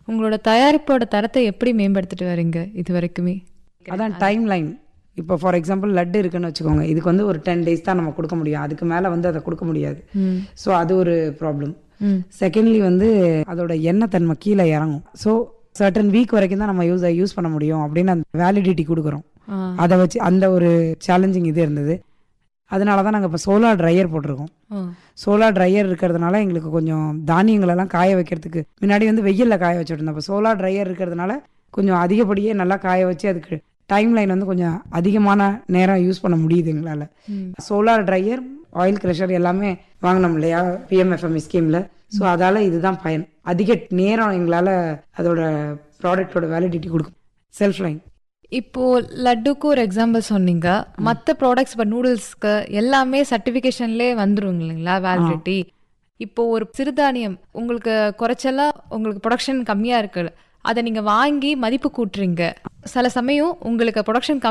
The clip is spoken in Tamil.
உங்களோட தயாரிப்போட தரத்தை எப்படி மேம்படுத்திட்டு வரீங்க இது வரைக்குமே அதான் டைம் லைன் இப்போ ஃபார் எக்ஸாம்பிள் லட்டு இருக்குன்னு வச்சுக்கோங்க இதுக்கு வந்து ஒரு டென் டேஸ் தான் நம்ம கொடுக்க முடியும் அதுக்கு மேலே வந்து அதை கொடுக்க முடியாது ம் ஸோ அது ஒரு ப்ராப்ளம் ம் செகண்ட்லி வந்து அதோட எண்ணெய் தன்மை கீழே இறங்கும் ஸோ சர்டன் வீக் வரைக்கும் தான் நம்ம யூஸ் யூஸ் பண்ண முடியும் அப்படின்னு அந்த வேலிடிட்டி கொடுக்குறோம் ஆ அதை வச்சு அந்த ஒரு சேலஞ்சிங் இது இருந்தது அதனால தான் நாங்கள் இப்போ சோலார் ட்ரையர் போட்டிருக்கோம் ஆ சோலார் ட்ரையர் இருக்கிறதுனால எங்களுக்கு கொஞ்சம் தானியங்களெல்லாம் காய வைக்கிறதுக்கு முன்னாடி வந்து வெயிலில் காய வச்சுட்டு இருந்தோம் இப்போ சோலார் ட்ரையர் இருக்கிறதுனால கொஞ்சம் அதிகப்படியே நல்லா காய வச்சு அதுக்கு டைம் லைன் வந்து கொஞ்சம் அதிகமான நேரம் யூஸ் பண்ண முடியுது எங்களால் ம் சோலார் ட்ரையர் ஆயில் க்ரஷர் எல்லாமே வாங்கினோம் இல்லையா பிஎம்எஃப்எம் ஸ்கீமில் ஸோ அதால் இதுதான் பயன் அதிக நேரம் எங்களால் அதோட ப்ராடக்டோட வேலிடிட்டி கொடுக்கும் செல்ஃப் லைன் இப்போ லட்டுக்கு ஒரு எக்ஸாம்பிள் சொன்னீங்க மற்ற ப்ராடக்ட்ஸ் இப்போ நூடுல்ஸ்க்கு எல்லாமே சர்டிஃபிகேஷன்லேயே வந்துரும் இல்லைங்களா வேலிடிட்டி இப்போ ஒரு சிறுதானியம் உங்களுக்கு குறைச்சலா உங்களுக்கு ப்ரொடக்ஷன் கம்மியா இருக்கு அதை நீங்க வாங்கி மதிப்பு கூட்டுறீங்க சில சமயம் உங்களுக்கு ப்ரொடக்ஷன்